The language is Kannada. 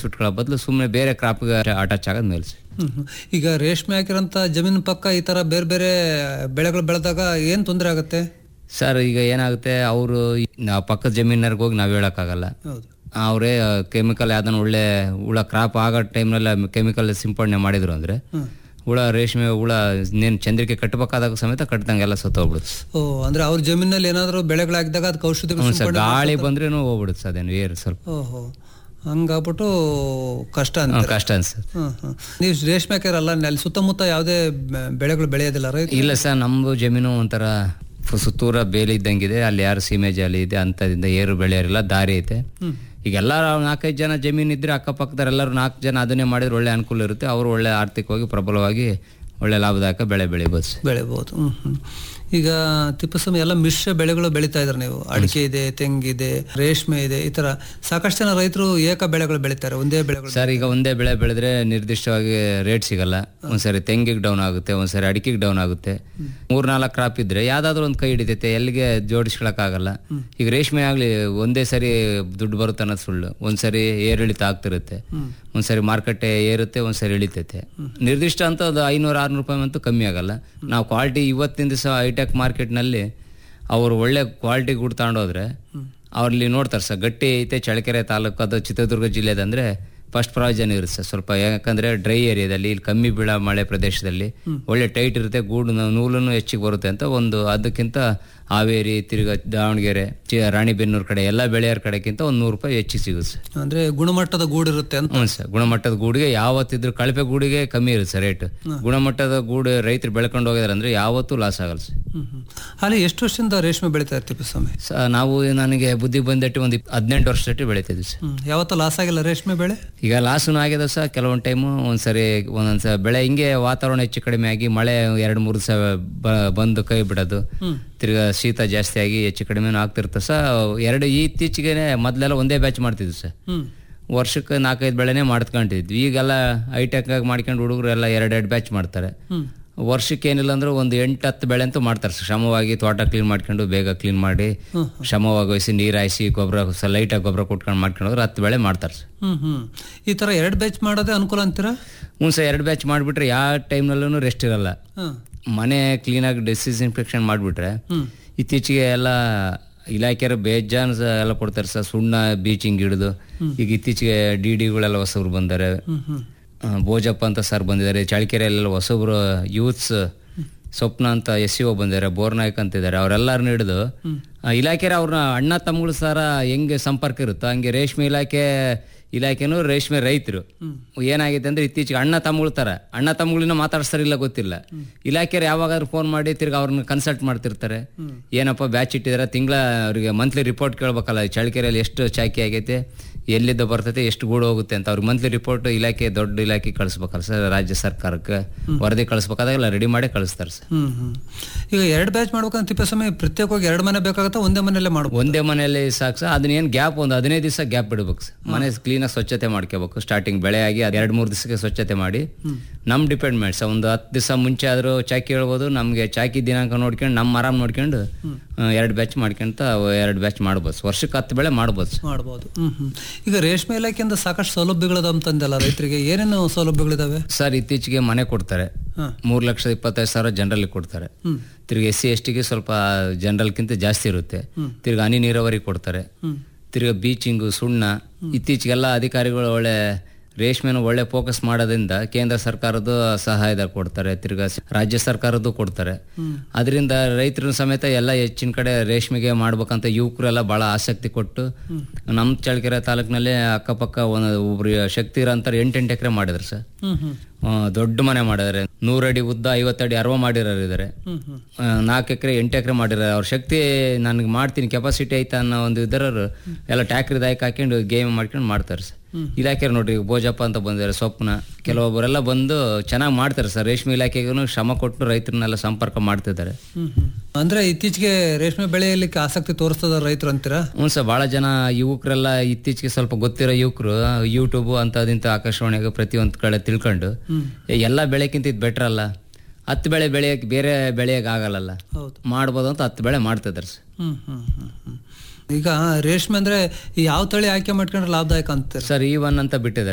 ಬಿಟ್ಕೊಳ್ಳೋ ಬದಲು ಸುಮ್ಮನೆ ಬೇರೆ ಕ್ರಾಪ್ಗೆ ಅಟ್ಯಾಚ್ ಆಗೋದು ಮೇಲೆ ಸರ್ ಹ್ಮ್ ಹ್ಮ್. ಈಗ ರೇಷ್ಮೆ ಹಾಕಿರೋಂಥ ಜಮೀನು ಪಕ್ಕ ಈ ತರ ಬೇರೆ ಬೇರೆ ಬೆಳೆಗಳು ಬೆಳೆದಾಗ ಏನ್ ತೊಂದರೆ ಆಗುತ್ತೆ ಸರ್ ಈಗ ಏನಾಗುತ್ತೆ ಅವರು ನಾವು ಪಕ್ಕದ ಜಮೀನರ್ಗೆ ಹೋಗಿ ನಾವು ಹೇಳೋಕ್ಕಾಗಲ್ಲ ಹೌದು ಅವರೇ ಕೆಮಿಕಲ್ ಯಾವ್ದನ್ನ ಒಳ್ಳೆ ಹುಳ ಕ್ರಾಪ್ ಆಗೋ ಟೈಮ್ನೆಲ್ಲ ಕೆಮಿಕಲ್ ಸಿಂಪಡಣೆ ಮಾಡಿದ್ರು ಅಂದರೆ ಹ್ಮ್. ಹುಳ ರೇಷ್ಮೆ ಹುಳ ಇನ್ನೇನು ಚಂದ್ರಿಕೆ ಕಟ್ಟಬೇಕಾದಾಗ ಸಮೇತ ಕಟ್ಟದಂಗೆಲ್ಲ ಸತ್ತೋಗ್ಬಿಡುತ್ತೆ ಓ ಅಂದ್ರೆ ಅವ್ರ ಜಮೀನಲ್ಲಿ ಏನಾದ್ರು ಬೆಳೆಗಳಾಗಿದ್ದಾಗ ಅದಕ್ಕೆ ಔಷಧಿ ಹ್ಞೂ ಸರ್ ಗಾಳಿ ಬಂದ್ರೇನು ಹೋಗ್ಬಿಡುತ್ತೆ ಸರ್ ಅದೇನು ಏರು ಸ್ವಲ್ಪ ಓಹೋ ಹಂಗಾಗ್ಬಿಟ್ಟು ಕಷ್ಟ ಅಂತ ಹ್ಮ್, ಕಷ್ಟ ಅನ್ಸುತ್ತೆ ಹ್ಮ್ ಹ್ಮ್ ನೀವು ರೇಷ್ಮೆ ಹಾಕಿರಲ್ಲ ಅಲ್ಲಿ ಸುತ್ತಮುತ್ತ ಯಾವುದೇ ಬೆ- ಬೆಳೆಗಳು ಬೆಳೆಯೋದಿಲ್ಲ ರೈತ ಇಲ್ಲ ಸರ್ ನಮ್ಮದು ಜಮೀನು ಒಂಥರ ಫು- ಸುತ್ತೂರ ಬೇಲಿ ಇದ್ದಂಗಿದೆ ಅಲ್ಲಿ ಯಾರು ಸೀಮೆ ಜಾಲಿ ಇದೆ ಅಂಥದಿಂದ ಏರು ಬೆಳೆಯೋರಿಲ್ಲ ದಾರಿ ಐತೆ ಈಗ ಎಲ್ಲ ನಾಲ್ಕೈದು ಜನ ಜಮೀನು ಇದ್ರೆ ಅಕ್ಕಪಕ್ಕದವ್ರು ನಾಲ್ಕು ಜನ ಅದನ್ನೇ ಮಾಡಿದ್ರೆ ಒಳ್ಳೆ ಅನುಕೂಲ ಇರುತ್ತೆ ಅವರು ಒಳ್ಳೆ ಆರ್ಥಿಕವಾಗಿ ಪ್ರಬಲವಾಗಿ ಒಳ್ಳೆ ಲಾಭದಾಯಕ ಬೆಳೆ ಬೆಳಿಬೋದು ಸರ್ ಬೆಳಿಬೋದು ಹ್ಮ್ ಹ್ಮ್ ಈಗ ತಿಪ್ಪಸ್ವಾಮಿ ಎಲ್ಲ ಮಿಶ್ರ ಬೆಳೆಗಳು ಬೆಳೀತಾ ಇದ್ದಾರೆ ನೀವು ಅಡಿಕೆ ಇದೆ ತೆಂಗಿದೆ ರೇಷ್ಮೆ ಇದೆ ಈ ತರ ಸಾಕಷ್ಟು ಜನ ರೈತರು ಏಕ ಬೆಳೆಗಳು ಬೆಳೀತಾರೆ ಒಂದೇ ಬೆಳೆಗಳು ಸರ್ ಈಗ ಒಂದೇ ಬೆಳೆ ಬೆಳೆದ್ರೆ ನಿರ್ದಿಷ್ಟವಾಗಿ ರೇಟ್ ಸಿಗಲ್ಲ ಒಂದ್ಸರಿ ತೆಂಗಿಗೆ ಡೌನ್ ಆಗುತ್ತೆ ಒಂದ್ಸರಿ ಅಡಿಕೆಗೆ ಡೌನ್ ಆಗುತ್ತೆ ಮೂರ್ ನಾಲ್ಕು ಕ್ರಾಪ್ ಇದ್ರೆ ಯಾವ್ದಾದ್ರು ಒಂದು ಕೈ ಹಿಡಿತೈತೆ ಎಲ್ಲಿಗೆ ಜೋಡಿಸ್ಕೊಳಕ್ಕಾಗಲ್ಲ ಈಗ ರೇಷ್ಮೆ ಆಗ್ಲಿ ಒಂದೇ ಸರಿ ದುಡ್ಡು ಬರುತ್ತೆ ಅನ್ನೋದು ಸುಳ್ಳು ಒಂದ್ಸರಿ ಏರಿಳಿತ ಆಗ್ತಿರುತ್ತೆ ಒಂದ್ಸರಿ ಮಾರ್ಕೆಟ್ ಏರುತ್ತೆ ಒಂದ್ಸರಿ ಇಳಿತೈತೆ ನಿರ್ದಿಷ್ಟ ಅಂತ ಒಂದು ಐನೂರು ಆರ್ನೂರು ರೂಪಾಯಿ ಅಂತೂ ಕಮ್ಮಿ ಆಗಲ್ಲ ನಾವು ಕ್ವಾಲಿಟಿ ಇವತ್ತಿನ ದಿವಸ ಹೈಟೆಕ್ ಮಾರ್ಕೆಟ್ನಲ್ಲಿ ಅವರು ಒಳ್ಳೆ ಕ್ವಾಲಿಟಿ ಗುಡ್ ತಗೊಂಡೋದ್ರೆ ಅವ್ರಲ್ಲಿ ನೋಡ್ತಾರೆ ಸರ್ ಗಟ್ಟಿ ಐತೆ ಚಳ್ಳಕೆರೆ ತಾಲೂಕು ಅದು ಚಿತ್ರದುರ್ಗ ಜಿಲ್ಲೆದಂದ್ರೆ ಫಸ್ಟ್ ಪ್ರಾವಿಜನ್ ಇರುತ್ತೆ ಸರ್ ಸ್ವಲ್ಪ ಯಾಕಂದ್ರೆ ಡ್ರೈ ಏರಿಯಾದಲ್ಲಿ ಇಲ್ಲಿ ಕಮ್ಮಿ ಬೀಳ ಮಳೆ ಪ್ರದೇಶದಲ್ಲಿ ಒಳ್ಳೆ ಟೈಟ್ ಇರುತ್ತೆ ಗೂಡು ನೂಲನ್ನು ಹೆಚ್ಚಿಗೆ ಬರುತ್ತೆ ಅಂತ ಒಂದು ಅದಕ್ಕಿಂತ ಹಾವೇರಿ ತಿರ್ಗಾ ದಾವಣಗೆರೆ ಚಿ- ರಾಣಿಬೆನ್ನೂರು ಕಡೆ ಎಲ್ಲ ಬೆಳೆಯೋರ ಕಡೆಗಿಂತ ಒಂದು ನೂರು ರೂಪಾಯಿ ಹೆಚ್ಚಿಗೆ ಸಿಗುತ್ತೆ ಸರ್ ಅಂದ್ರೆ ಗುಣಮಟ್ಟದ ಗೂಡಿರುತ್ತೆ ಅಂತ ಹ್ಞೂ ಸರ್ ಗುಣಮಟ್ಟದ ಗೂಡಿಗೆ ಯಾವತ್ತಿದ್ರು ಕಳಪೆ ಗೂಡಿಗೆ ಕಮ್ಮಿ ಇರುತ್ತೆ ಸರ್ ರೇಟ್ ಗುಣಮಟ್ಟದ ಗೂಡು ರೈತರು ಬೆಳ್ಕೊಂಡು ಹೋಗಿದಾರೆ ಅಂದ್ರೆ ಯಾವತ್ತೂ ಲಾಸ್ ಆಗಲ್ಲ ಸರ್ ಹ್ಮ್ ಹ್ಮ್. ಅಲ್ಲಿ ಎಷ್ಟು ವರ್ಷದಿಂದ ರೇಷ್ಮೆ ಬೆಳೀತಾ ಇರ್ತೀವಿ ತಿಪ್ಪಸ್ವಾಮಿ ಸ ನಾವು ನನಗೆ ಬುದ್ಧಿ ಬಂದಟ್ಟು ಒಂದು ಹದಿನೆಂಟು ವರ್ಷದಟ್ಟು ಬೆಳಿತಿದ್ವಿ ಸರ್ ಹ್ಮ್ ಯಾವತ್ತೂ ಲಾಸ್ ಆಗಿಲ್ಲ ರೇಷ್ಮೆ ಬೆಳೆ ಈಗ ಲಾಸನು ಆಗಿದೆ ಸಹ ಕೆಲವೊಂದು ಟೈಮು ಒಂದ್ಸರಿ ಒಂದೊಂದ್ಸ ಬೆಳೆ ಹಿಂಗೆ ವಾತಾವರಣ ಹೆಚ್ಚು ಕಡಿಮೆ ಆಗಿ ಮಳೆ ಎರಡು ಮೂರು ದಿವಸ ಬಂದು ಕೈ ಬಿಡೋದು ತಿರ್ಗಾ ಶೀತ ಜಾಸ್ತಿ ಆಗಿ ಹೆಚ್ಚು ಕಡಿಮೆನೂ ಆಗ್ತಿರುತ್ತೆ ಸಹ ಎರಡು ಈ ಇತ್ತೀಚೆಗೆ ಮೊದಲೆಲ್ಲ ಒಂದೇ ಬ್ಯಾಚ್ ಮಾಡ್ತಿದ್ವಿ ಸರ್ ಹ್ಮ್ ವರ್ಷಕ್ಕೆ ನಾಲ್ಕೈದು ಬೆಳೆನೇ ಮಾಡ್ಕೊಂಡಿದ್ವಿ ಈಗೆಲ್ಲ ಹೈಟೆಕ್ ಆಗಿ ಮಾಡ್ಕೊಂಡು ಹುಡುಗರು ಎಲ್ಲ ಎರಡೆರಡು ಬ್ಯಾಚ್ ಮಾಡ್ತಾರೆ ಹ್ಮ್ ವರ್ಷಕ್ಕೆ ಏನಿಲ್ಲ ಅಂದ್ರೆ ಒಂದು ಎಂಟು ಹತ್ತು ಬೆಳೆ ಅಂತೂ ಮಾಡ್ತಾರೆ ಸರ್ ಶ್ರಮವಾಗಿ ತೋಟ ಕ್ಲೀನ್ ಮಾಡ್ಕೊಂಡು ಬೇಗ ಕ್ಲೀನ್ ಮಾಡಿ ಶ್ರಮವಾಗಿ ವಹಿಸಿ ನೀರು ಹಾಯಿಸಿ ಗೊಬ್ಬರ ಲೈಟಾಗಿ ಗೊಬ್ಬರ ಕೊಟ್ಕೊಂಡು ಮಾಡ್ಕೊಂಡು ಹೋದ್ರೆ ಹತ್ತು ಬೆಳೆ ಮಾಡ್ತಾರೆ ಸರ್ ಹ್ಮ್ ಹ್ಮ್ ಈ ತರ ಎರಡು ಬ್ಯಾಚ್ ಮಾಡೋದೇ ಅನುಕೂಲ ಅಂತೀರಾ ಹ್ಞೂ ಸರ್ ಎರಡು ಬ್ಯಾಚ್ ಮಾಡಿಬಿಟ್ರೆ ಯಾವ ಟೈಮ್ನಲ್ಲೂ ರೆಸ್ಟ್ ಇರಲ್ಲ ಹ್ಮ್ ಮನೆ ಕ್ಲೀನಾಗಿ ಡಿಸ್ಇನ್ಫೆಕ್ಷನ್ ಮಾಡಿಬಿಟ್ರೆ ಹ್ಮ್ ಇತ್ತೀಚೆಗೆ ಎಲ್ಲ ಇಲಾಖೆಯರು ಬೇಜಾನ್ ಸ ಎಲ್ಲ ಕೊಡ್ತಾರೆ ಸರ್ ಸುಣ್ಣ ಬೀಚಿಂಗ್ ಹಿಡಿದು ಈಗ ಇತ್ತೀಚೆಗೆ ಡಿ ಡಿಗಳೆಲ್ಲ ಹೊಸಬ್ರು ಬಂದ್ದಾರೆ ಹ್ಮ್ ಹ್ಮ್ ಆ, ಬೋಜಪ್ಪ ಅಂತ ಸರ್ ಬಂದಿದ್ದಾರೆ ಚಳ್ಳಕೆರೆಯಲ್ಲೆಲ್ಲ ಹೊಸಬ್ರು ಯೂತ್ಸ್ ಸ್ವಪ್ನ ಅಂತ ಎಸ್ ಸಿ ಒ ಬಂದಿದ್ದಾರೆ ಬೋರ್ನಾಯಕ್ ಅಂತಿದ್ದಾರೆ ಅವರೆಲ್ಲರನ್ನ ಹಿಡಿದು ಇಲಾಖೆರ ಅವ್ರನ್ನ ಅಣ್ಣ ತಮ್ಮಗಳು ಸರ ಹೆಂಗೆ ಸಂಪರ್ಕ ಇರುತ್ತೋ ಹಂಗೆ ರೇಷ್ಮೆ ಇಲಾಖೆ ಇಲಾಖೆನೂ ರೇಷ್ಮೆ ರೈತರು ಏನಾಗಿದೆ ಅಂದ್ರೆ ಇತ್ತೀಚೆಗೆ ಅಣ್ಣ ತಮ್ಮಗಳ ತರ ಅಣ್ಣ ತಮ್ಮಗಳನ್ನ ಮಾತಾಡ್ಸ್ತಾರಿಲ್ಲ ಗೊತ್ತಿಲ್ಲ ಇಲಾಖೆಯರು ಯಾವಾಗಾದ್ರೂ ಫೋನ್ ಮಾಡಿ ತಿರ್ಗಿ ಅವ್ರನ್ನ ಕನ್ಸಲ್ಟ್ ಮಾಡ್ತಿರ್ತಾರೆ ಏನಪ್ಪ ಬ್ಯಾಚ್ ಇಟ್ಟಿದ್ದಾರೆ ತಿಂಗಳ ಅವರಿಗೆ ಮಂತ್ಲಿ ರಿಪೋರ್ಟ್ ಕೇಳ್ಬೇಕಲ್ಲ ಚಳ್ಳಕೆರೆಯಲ್ಲಿ ಎಷ್ಟು ಚಾಕಿ ಆಗೈತೆ ಎಲ್ಲಿದ್ದ ಬರ್ತೈತೆ ಎಷ್ಟು ಗೂಡು ಹೋಗುತ್ತೆ ಅಂತ ಅವ್ರಿಗೆ ಮಂತ್ಲಿ ರಿಪೋರ್ಟ್ ಇಲಾಖೆ ದೊಡ್ಡ ಇಲಾಖೆ ಕಳಿಸ್ಬೇಕಲ್ಲ ಸರ್ ರಾಜ್ಯ ಸರ್ಕಾರಕ್ಕೆ ವರದಿ ಕಳಿಸ್ಬೇಕಾದಾಗೆಲ್ಲ ರೆಡಿ ಮಾಡಿ ಕಳಿಸ್ತಾರೆ ಸರ್ ಹ್ಮ್ ಹ್ಮ್ ಈಗ ಎರಡು ಬ್ಯಾಚ್ ಮಾಡ್ಬೇಕಂತ ತಿಪ್ಪಸ್ವಾಮಿ ಪ್ರತ್ಯೇಕವಾಗಿ ಎರಡು ಮನೆ ಬೇಕಾಗತ್ತಾ ಒಂದೇ ಮನೆಯಲ್ಲೇ ಮಾಡ್ಬೋದು ಒಂದೇ ಮನೆಯಲ್ಲಿ ಸಾಕು ಸರ್ ಅದನ್ನ ಏನು ಗ್ಯಾಪ್ ಒಂದು ಹದಿನೈದು ದಿವಸ ಗ್ಯಾಪ್ ಬಿಡ್ಬೇಕು ಸರ್ ಮನೆ ಕ್ಲೀನಾಗಿ ಸ್ವಚ್ಛತೆ ಮಾಡ್ಕೋಬೇಕು ಸ್ಟಾರ್ಟಿಂಗ್ ಬೆಳೆ ಆಗಿ ಅದು ಎರಡು ಮೂರು ದಿವಸಕ್ಕೆ ಸ್ವಚ್ಛತೆ ಮಾಡಿ ನಮ್ ಡಿಪೆಂಡ್ ಮಾಡಿ ಸರ್ ಒಂದು ಹತ್ತು ದಿವಸ ಮುಂಚೆ ಆದರೂ ಚಾಕಿ ಹೇಳ್ಬೋದು ನಮಗೆ ಚಾಕಿ ದಿನಾಂಕ ನೋಡ್ಕೊಂಡು ನಮ್ಮ ಆರಾಮ್ ನೋಡ್ಕೊಂಡು ಎರಡು ಬ್ಯಾಚ್ ಮಾಡ್ಕೊಂತ ಎರಡು ಬ್ಯಾಚ್ ಮಾಡ್ಬೋದು ಸರ್. ವರ್ಷಕ್ಕೆ ಹತ್ತು ಬೆಳೆ ಮಾಡ್ಬೋದು ಸರ್ ಮಾಡ್ಬೋದು ಹ್ಮ್ ಹ್ಮ್ ಈಗ ರೇಷ್ಮೆ ಇಲಾಖೆಯಿಂದ ಸಾಕಷ್ಟು ಸೌಲಭ್ಯಗಳದ ಅಂತಂದಲ್ಲ ರೈತರಿಗೆ ಏನೇನು ಸೌಲಭ್ಯಗಳಿದಾವೆ ಸರ್ ಇತ್ತೀಚೆಗೆ ಮನೆ ಕೊಡ್ತಾರೆ ಹಾ. ಮೂರು ಲಕ್ಷದ ಇಪ್ಪತ್ತೈದು ಸಾವಿರ ಜನರಲ್ಲಿ ಕೊಡ್ತಾರೆ ಹ್ಮ್ ತಿರ್ಗಿ ಎಸ್ ಸಿ ಎಸ್ ಟಿಗೆ ಸ್ವಲ್ಪ ಜನರಲ್ಕಿಂತ ಜಾಸ್ತಿ ಇರುತ್ತೆ ತಿರ್ಗಿ ಹನಿ ನೀರಾವರಿ ಕೊಡ್ತಾರೆ ಹ್ಮ್ ತಿರ್ಗಿ ಬೀಚಿಂಗು ಸುಣ್ಣ ಇತ್ತೀಚೆಗೆಲ್ಲ ಅಧಿಕಾರಿಗಳು ಒಳ್ಳೆ ರೇಷ್ಮೆನ ಒಳ್ಳೆ ಫೋಕಸ್ ಮಾಡೋದ್ರಿಂದ ಕೇಂದ್ರ ಸರ್ಕಾರದ ಸಹಾಯದ ಕೊಡ್ತಾರೆ ತಿರ್ಗಾ ರಾಜ್ಯ ಸರ್ಕಾರದ್ದು ಕೊಡ್ತಾರೆ ಅದರಿಂದ ರೈತರು ಸಮೇತ ಎಲ್ಲ ಹೆಚ್ಚಿನ ಕಡೆ ರೇಷ್ಮೆಗೆ ಮಾಡ್ಬೇಕಂತ ಯುವಕರೆಲ್ಲ ಬಹಳ ಆಸಕ್ತಿ ಕೊಟ್ಟು ನಮ್ಮ ಚಳ್ಳಕೆರೆ ತಾಲೂಕಿನಲ್ಲಿ ಅಕ್ಕಪಕ್ಕ ಒಂದು ಒಬ್ರು ಶಕ್ತಿ ಇರೋಂಥವ್ರು ಎಂಟೆಂಟು ಎಕರೆ ಮಾಡಿದ್ರು ಸರ್ ಹ್ಮ್ ಹ್ಮ್ ಆ, ದೊಡ್ಡ ಮನೆ ಮಾಡಿದ್ದಾರೆ ನೂರಡಿ ಉದ್ದ ಐವತ್ತಡಿ ಅರವ ಮಾಡಿರೋರು ಇದ್ದಾರೆ ಹ್ಮ್ ಹ್ಮ್ ನಾಲ್ಕು ಎಕರೆ ಎಂಟು ಎಕರೆ ಮಾಡಿರೋ ಅವ್ರ ಶಕ್ತಿ ನನಗೆ ಮಾಡ್ತೀನಿ ಕೆಪಾಸಿಟಿ ಐತೆ ಅನ್ನೋ ಒಂದು ಇದರರು ಎಲ್ಲ ಟ್ಯಾಕ್ರಿ ದಾಯಕ ಹಾಕೊಂಡು ಗೇಮ್ ಮಾಡ್ಕೊಂಡು ಮಾಡ್ತಾರೆ ಸರ್ ಇಲಾಖೆ ನೋಡ್ರಿ ಈಗ ಬೋಜಪ್ಪ ಅಂತ ಬಂದಿದ್ದಾರೆ ಸ್ವಪ್ನ ಕೆಲವೊಬ್ಬರೆಲ್ಲ ಬಂದು ಚೆನ್ನಾಗಿ ಮಾಡ್ತಾರೆ ಸರ್ ರೇಷ್ಮೆ ಇಲಾಖೆಗೂ ಶ್ರಮ ಕೊಟ್ಟು ರೈತರನ್ನೆಲ್ಲ ಸಂಪರ್ಕ ಮಾಡ್ತಿದ್ದಾರೆ ಹ್ಮ್ ಹ್ಮ್ ಅಂದ್ರೆ ಇತ್ತೀಚೆಗೆ ರೇಷ್ಮೆ ಬೆಳೆಯಲಿಕ್ಕೆ ಆಸಕ್ತಿ ತೋರಿಸ್ತದ ರೈತರು ಅಂತೀರಾ ಹ್ಞೂ ಸರ್ ಭಾಳ ಜನ ಯುವಕರೆಲ್ಲ ಇತ್ತೀಚೆಗೆ ಸ್ವಲ್ಪ ಗೊತ್ತಿರೋ ಯುವಕರು ಯೂಟ್ಯೂಬು ಅಂತದಿಂತ ಆಕಾಶವಾಣಿಗೆ ಪ್ರತಿಯೊಂದು ಕಡೆ ತಿಳ್ಕೊಂಡು ಏ, ಎಲ್ಲ ಬೆಳೆಕ್ಕಿಂತ ಇದು ಬೆಟ್ರ್ ಅಲ್ಲ ಹತ್ತು ಬೆಳೆ ಬೆಳೆಯಕ್ಕೆ ಬೇರೆ ಬೆಳೆಯಕ್ಕೆ ಆಗಲ್ಲ ಹೌದು ಮಾಡ್ಬೋದು ಅಂತ ಹತ್ತು ಬೆಳೆ ಮಾಡ್ತಿದ್ದಾರೆ ಸರ್ ಹ್ಮ್ ಹ್ಮ್ ಹ್ಮ್ ಹ್ಮ್ ಈಗ ರೇಷ್ಮೆ ಅಂದ್ರೆ ಯಾವ ತಳಿ ಆಯ್ಕೆ ಮಾಡ್ಕೊಂಡ್ರೆ ಲಾಭದಾಯಕ ಅಂತೀರ ಸರ್ ಈ ಒನ್ ಅಂತ ಬಿಟ್ಟಿದ್ದಾರೆ